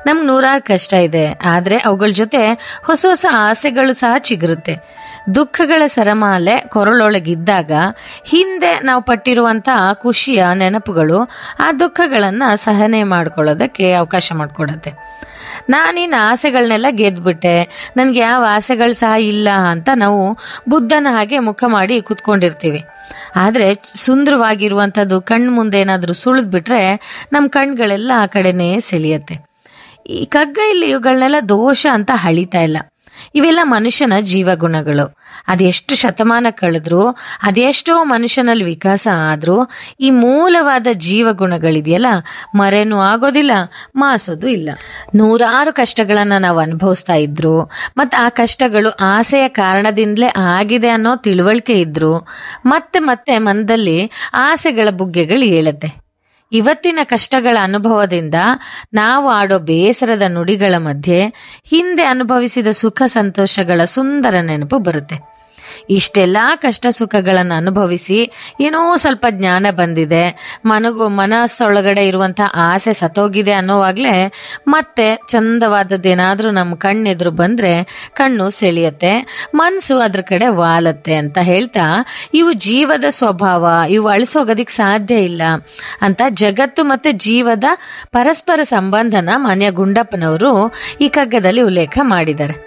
ನಮ್ಗೆ ನೂರಾರು ಕಷ್ಟ ಇದೆ ಆದರೆ ಅವುಗಳ ಜೊತೆ ಹೊಸ ಹೊಸ ಆಸೆಗಳು ಸಹ ಚಿಗುರುತ್ತೆ ದುಃಖಗಳ ಸರಮಾಲೆ ಕೊರಳೊಳಗಿದ್ದಾಗ ಹಿಂದೆ ನಾವು ಪಟ್ಟಿರುವಂಥ ಖುಷಿಯ ನೆನಪುಗಳು ಆ ದುಃಖಗಳನ್ನು ಸಹನೆ ಮಾಡ್ಕೊಳ್ಳೋದಕ್ಕೆ ಅವಕಾಶ ಮಾಡಿಕೊಡತ್ತೆ ನಾನಿನ್ನು ಆಸೆಗಳನ್ನೆಲ್ಲ ಗೆದ್ಬಿಟ್ಟೆ ನನಗೆ ಯಾವ ಆಸೆಗಳು ಸಹ ಇಲ್ಲ ಅಂತ ನಾವು ಬುದ್ಧನ ಹಾಗೆ ಮುಖ ಮಾಡಿ ಕೂತ್ಕೊಂಡಿರ್ತೀವಿ ಆದರೆ ಸುಂದರವಾಗಿರುವಂಥದ್ದು ಕಣ್ಣು ಮುಂದೆ ಏನಾದರೂ ಸುಳಿದ್ಬಿಟ್ರೆ ನಮ್ಮ ಕಣ್ಗಳೆಲ್ಲ ಆ ಕಡೆನೇ ಸೆಳೆಯುತ್ತೆ ಈ ಕಗ್ಗ ಇಲ್ಲಿ ಇವುಗಳನ್ನೆಲ್ಲ ದೋಷ ಅಂತ ಹಳಿತಾ ಇಲ್ಲ ಇವೆಲ್ಲ ಮನುಷ್ಯನ ಜೀವಗುಣಗಳು ಅದೆಷ್ಟು ಶತಮಾನ ಕಳೆದ್ರು ಅದೆಷ್ಟೋ ಮನುಷ್ಯನಲ್ಲಿ ವಿಕಾಸ ಆದ್ರೂ ಈ ಮೂಲವಾದ ಜೀವಗುಣಗಳಿದೆಯಲ್ಲ ಮರೆನೂ ಆಗೋದಿಲ್ಲ ಮಾಸೋದು ಇಲ್ಲ ನೂರಾರು ಕಷ್ಟಗಳನ್ನ ನಾವು ಅನುಭವಿಸ್ತಾ ಇದ್ರು ಮತ್ತು ಆ ಕಷ್ಟಗಳು ಆಸೆಯ ಕಾರಣದಿಂದಲೇ ಆಗಿದೆ ಅನ್ನೋ ತಿಳುವಳಿಕೆ ಇದ್ರು ಮತ್ತೆ ಮತ್ತೆ ಮನದಲ್ಲಿ ಆಸೆಗಳ ಬುಗ್ಗೆಗಳು ಏಳುತ್ತೆ ಇವತ್ತಿನ ಕಷ್ಟಗಳ ಅನುಭವದಿಂದ ನಾವು ಆಡೋ ಬೇಸರದ ನುಡಿಗಳ ಮಧ್ಯೆ ಹಿಂದೆ ಅನುಭವಿಸಿದ ಸುಖ ಸಂತೋಷಗಳ ಸುಂದರ ನೆನಪು ಬರುತ್ತೆ ಇಷ್ಟೆಲ್ಲ ಕಷ್ಟ ಸುಖಗಳನ್ನು ಅನುಭವಿಸಿ ಏನೋ ಸ್ವಲ್ಪ ಜ್ಞಾನ ಬಂದಿದೆ ಮನಗು ಮನಸ್ಸೊಳಗಡೆ ಇರುವಂಥ ಆಸೆ ಸತ್ತೋಗಿದೆ ಅನ್ನೋವಾಗಲೇ ಮತ್ತೆ ಚಂದವಾದದ್ದೇನಾದರೂ ನಮ್ಮ ಕಣ್ಣೆದುರು ಬಂದರೆ ಕಣ್ಣು ಸೆಳೆಯುತ್ತೆ ಮನಸ್ಸು ಅದ್ರ ಕಡೆ ವಾಲತ್ತೆ ಅಂತ ಹೇಳ್ತಾ ಇವು ಜೀವದ ಸ್ವಭಾವ ಇವು ಅಳಿಸೋಗೋದಿಕ್ ಸಾಧ್ಯ ಇಲ್ಲ ಅಂತ ಜಗತ್ತು ಮತ್ತು ಜೀವದ ಪರಸ್ಪರ ಸಂಬಂಧನ ಮನೆಯ ಗುಂಡಪ್ಪನವರು ಈ ಕಗ್ಗದಲ್ಲಿ ಉಲ್ಲೇಖ ಮಾಡಿದ್ದಾರೆ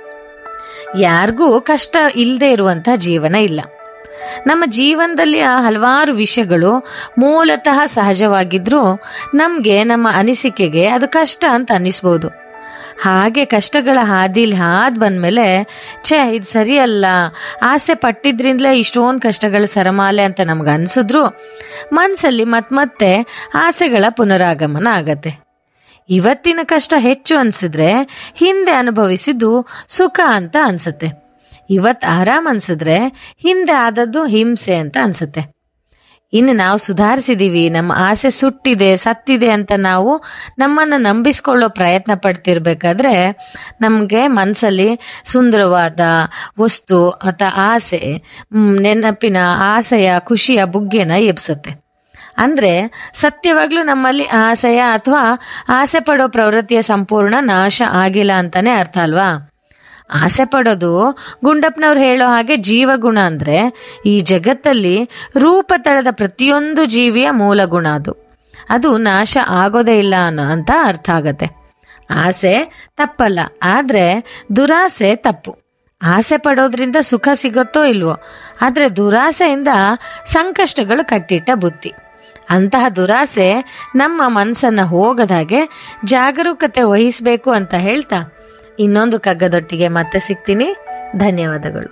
ಯಾರಿಗೂ ಕಷ್ಟ ಇಲ್ಲದೆ ಇರುವಂಥ ಜೀವನ ಇಲ್ಲ ನಮ್ಮ ಜೀವನದಲ್ಲಿ ಆ ಹಲವಾರು ವಿಷಯಗಳು ಮೂಲತಃ ಸಹಜವಾಗಿದ್ರೂ ನಮಗೆ ನಮ್ಮ ಅನಿಸಿಕೆಗೆ ಅದು ಕಷ್ಟ ಅಂತ ಅನ್ನಿಸ್ಬೋದು ಹಾಗೆ ಕಷ್ಟಗಳ ಹಾದಿಲಿ ಹಾದ್ ಬಂದ್ಮೇಲೆ ಛೇ ಇದು ಸರಿಯಲ್ಲ ಆಸೆ ಪಟ್ಟಿದ್ರಿಂದಲೇ ಇಷ್ಟೊಂದು ಕಷ್ಟಗಳ ಸರಮಾಲೆ ಅಂತ ನಮ್ಗೆ ಅನ್ಸಿದ್ರು ಮನಸ್ಸಲ್ಲಿ ಮತ್ತೆ ಮತ್ತೆ ಆಸೆಗಳ ಪುನರಾಗಮನ ಆಗತ್ತೆ ಇವತ್ತಿನ ಕಷ್ಟ ಹೆಚ್ಚು ಅನ್ಸಿದ್ರೆ ಹಿಂದೆ ಅನುಭವಿಸಿದ್ದು ಸುಖ ಅಂತ ಅನ್ಸುತ್ತೆ ಇವತ್ತು ಆರಾಮ್ ಅನ್ಸಿದ್ರೆ ಹಿಂದೆ ಆದದ್ದು ಹಿಂಸೆ ಅಂತ ಅನ್ಸುತ್ತೆ ಇನ್ನು ನಾವು ಸುಧಾರಿಸಿದೀವಿ ನಮ್ಮ ಆಸೆ ಸುಟ್ಟಿದೆ ಸತ್ತಿದೆ ಅಂತ ನಾವು ನಮ್ಮನ್ನು ನಂಬಿಸ್ಕೊಳ್ಳೋ ಪ್ರಯತ್ನ ಪಡ್ತಿರ್ಬೇಕಾದ್ರೆ ನಮಗೆ ಮನಸ್ಸಲ್ಲಿ ಸುಂದರವಾದ ವಸ್ತು ಅಥವಾ ಆಸೆ ಮ್, ನೆನಪಿನ ಆಸೆಯ ಖುಷಿಯ ಬುಗ್ಗೆನ ಎಬ್ಸುತ್ತೆ ಅಂದ್ರೆ ಸತ್ಯವಾಗ್ಲೂ ನಮ್ಮಲ್ಲಿ ಆಸೆಯ ಅಥವಾ ಆಸೆ ಪಡೋ ಪ್ರವೃತ್ತಿಯ ಸಂಪೂರ್ಣ ನಾಶ ಆಗಿಲ್ಲ ಅಂತಾನೆ ಅರ್ಥ ಅಲ್ವಾ ಆಸೆ ಪಡೋದು ಗುಂಡಪ್ಪನವ್ರು ಹೇಳೋ ಹಾಗೆ ಜೀವಗುಣ ಅಂದ್ರೆ ಈ ಜಗತ್ತಲ್ಲಿ ರೂಪ ತಳೆದ ಪ್ರತಿಯೊಂದು ಜೀವಿಯ ಮೂಲ ಗುಣ ಅದು ಅದು ನಾಶ ಆಗೋದೇ ಇಲ್ಲ ಅನ್ನೋ ಅಂತ ಅರ್ಥ ಆಗತ್ತೆ ಆಸೆ ತಪ್ಪಲ್ಲ ಆದ್ರೆ ದುರಾಸೆ ತಪ್ಪು ಆಸೆ ಪಡೋದ್ರಿಂದ ಸುಖ ಸಿಗುತ್ತೋ ಇಲ್ವೋ ಆದ್ರೆ ದುರಾಸೆಯಿಂದ ಸಂಕಷ್ಟಗಳು ಕಟ್ಟಿಟ್ಟ ಬುತ್ತಿ ಅಂತಹ ದುರಾಸೆ ನಮ್ಮ ಮನಸ್ಸನ್ನ ಹೋಗದಾಗೆ ಜಾಗರೂಕತೆ ವಹಿಸಬೇಕು ಅಂತ ಹೇಳ್ತಾ ಇನ್ನೊಂದು ಕಗ್ಗದೊಟ್ಟಿಗೆ ಮತ್ತೆ ಸಿಗ್ತೀನಿ ಧನ್ಯವಾದಗಳು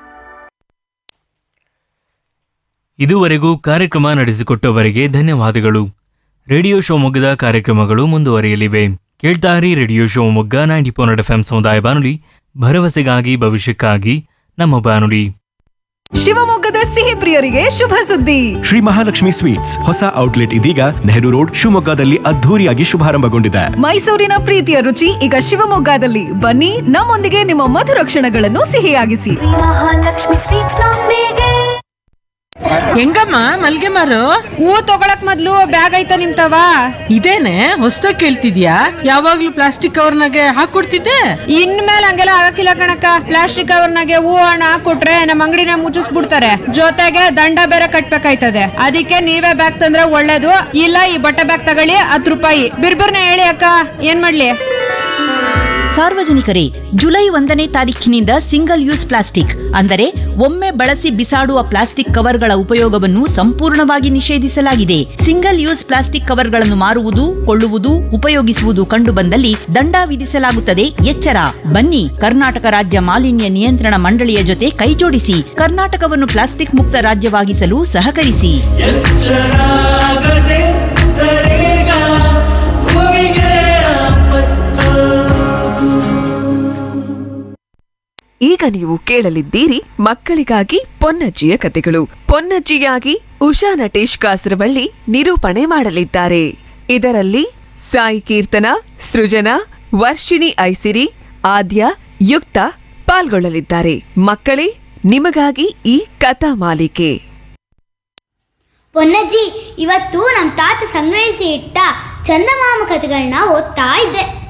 ಇದುವರೆಗೂ ಕಾರ್ಯಕ್ರಮ ನಡೆಸಿಕೊಟ್ಟವರಿಗೆ ಧನ್ಯವಾದಗಳು ರೇಡಿಯೋ ಶಿವಮೊಗ್ಗದ ಕಾರ್ಯಕ್ರಮಗಳು ಮುಂದುವರಿಯಲಿವೆ ಕೇಳ್ತಾರಿ radio Shivamogga ninety four F M ಸಮುದಾಯ ಬಾನುಲಿ ಭರವಸೆಗಾಗಿ ಭವಿಷ್ಯಕ್ಕಾಗಿ ನಮ್ಮ ಬಾನುಲಿ ಶಿವಮೊಗ್ಗದ ಸಿಹಿ ಪ್ರಿಯರಿಗೆ ಶುಭ ಸುದ್ದಿ ಶ್ರೀ ಮಹಾಲಕ್ಷ್ಮಿ ಸ್ವೀಟ್ಸ್ ಹೊಸ ಔಟ್ಲೆಟ್ ಇದೀಗ ನೆಹರು ರೋಡ್ ಶಿವಮೊಗ್ಗದಲ್ಲಿ ಅದ್ಧೂರಿಯಾಗಿ ಶುಭಾರಂಭಗೊಂಡಿದೆ ಮೈಸೂರಿನ ಪ್ರೀತಿಯ ರುಚಿ ಈಗ ಶಿವಮೊಗ್ಗದಲ್ಲಿ ಬನ್ನಿ ನಮ್ಮೊಂದಿಗೆ ನಿಮ್ಮ ಮಧುರ ಕ್ಷಣಗಳನ್ನು ಸಿಹಿಯಾಗಿಸಿ ಮಹಾಲಕ್ಷ್ಮಿ ಸ್ವೀಟ್ಸ್ ನೊಂದಿಗೆ ಹೆಂಗಮ್ಮ ಮಲ್ಗೆ ಮಾರು ಹೂ ತಗೊಳಕ್ ಮೊದ್ಲು ಬ್ಯಾಗ್ ಐತ ನಿಮ್ತವ ಇದೇನೆ ಹೊಸ್ದಾಗ್ ಕೇಳ್ತಿದ್ಯಾ ಯಾವಾಗ್ಲೂ ಪ್ಲಾಸ್ಟಿಕ್ ಕವರ್ನಾಗೆ ಹಾಕೊಡ್ತಿದ್ದೆ ಇನ್ಮೇಲೆ ಹಂಗೆಲ್ಲ ಆಗಕ್ಕಿಲ್ಲ ಕಣಕ್ಕ ಪ್ಲಾಸ್ಟಿಕ್ ಕವರ್ನಾಗೆ ಹೂ ಹಣ ಹಾಕೊಟ್ರೆ ನಮ್ಮ ಅಂಗಡಿನ ಮುಚ್ಚಿಸ್ಬಿಡ್ತಾರೆ ಜೊತೆಗೆ ದಂಡ ಬೇರೆ ಕಟ್ಬೇಕಾಯ್ತದೆ ಅದಕ್ಕೆ ನೀವೇ ಬ್ಯಾಗ್ ತಂದ್ರೆ ಒಳ್ಳೇದು ಇಲ್ಲ ಈ ಬಟ್ಟೆ ಬ್ಯಾಗ್ ತಗೊಳ್ಳಿ ಹತ್ತು ರೂಪಾಯಿ ಬಿರ್ಬಿರ್ನ ಹೇಳಿ ಅಕ್ಕ ಏನ್ ಮಾಡ್ಲಿ ಸಾರ್ವಜನಿಕರೇ ಜುಲೈ ಒಂದನೇ ತಾರೀಖಿನಿಂದ ಸಿಂಗಲ್ ಯೂಸ್ ಪ್ಲಾಸ್ಟಿಕ್ ಅಂದರೆ ಒಮ್ಮೆ ಬಳಸಿ ಬಿಸಾಡುವ ಪ್ಲಾಸ್ಟಿಕ್ ಕವರ್ಗಳ ಉಪಯೋಗವನ್ನು ಸಂಪೂರ್ಣವಾಗಿ ನಿಷೇಧಿಸಲಾಗಿದೆ ಸಿಂಗಲ್ ಯೂಸ್ ಪ್ಲಾಸ್ಟಿಕ್ ಕವರ್ಗಳನ್ನು ಮಾರುವುದು ಕೊಳ್ಳುವುದು ಉಪಯೋಗಿಸುವುದು ಕಂಡುಬಂದಲ್ಲಿ ದಂಡ ವಿಧಿಸಲಾಗುತ್ತದೆ ಎಚ್ಚರ ಬನ್ನಿ ಕರ್ನಾಟಕ ರಾಜ್ಯ ಮಾಲಿನ್ಯ ನಿಯಂತ್ರಣ ಮಂಡಳಿಯ ಜೊತೆ ಕೈಜೋಡಿಸಿ ಕರ್ನಾಟಕವನ್ನು ಪ್ಲಾಸ್ಟಿಕ್ ಮುಕ್ತ ರಾಜ್ಯವಾಗಿಸಲು ಸಹಕರಿಸಿ ಎಚ್ಚರಾಗದೆ ತರೇಗ ಭುವಿಗೆ ಆಪತ್ತು ಈಗ ನೀವು ಕೇಳಲಿದ್ದೀರಿ ಮಕ್ಕಳಿಗಾಗಿ ಪೊನ್ನಜ್ಜಿಯ ಕತೆಗಳು ಪೊನ್ನಜ್ಜಿಯಾಗಿ ಉಷಾ ನಟೇಶ್ ಕಾಸರವಳ್ಳಿ ನಿರೂಪಣೆ ಮಾಡಲಿದ್ದಾರೆ ಇದರಲ್ಲಿ ಸಾಯಿ ಕೀರ್ತನ ಸೃಜನಾ ವರ್ಷಿಣಿ ಐಸಿರಿ ಆದ್ಯ ಯುಕ್ತ ಪಾಲ್ಗೊಳ್ಳಲಿದ್ದಾರೆ ಮಕ್ಕಳೇ ನಿಮಗಾಗಿ ಈ ಕಥಾ ಮಾಲಿಕೆ ಪೊನ್ನಜ್ಜಿ ಇವತ್ತು ನಮ್ಮ ತಾತ ಸಂಗ್ರಹಿಸಿ ಇಟ್ಟ ಚಂದಮಾಮ ಕಥೆಗಳನ್ನ ಓದ್ತಾ ಇದ್ದೆ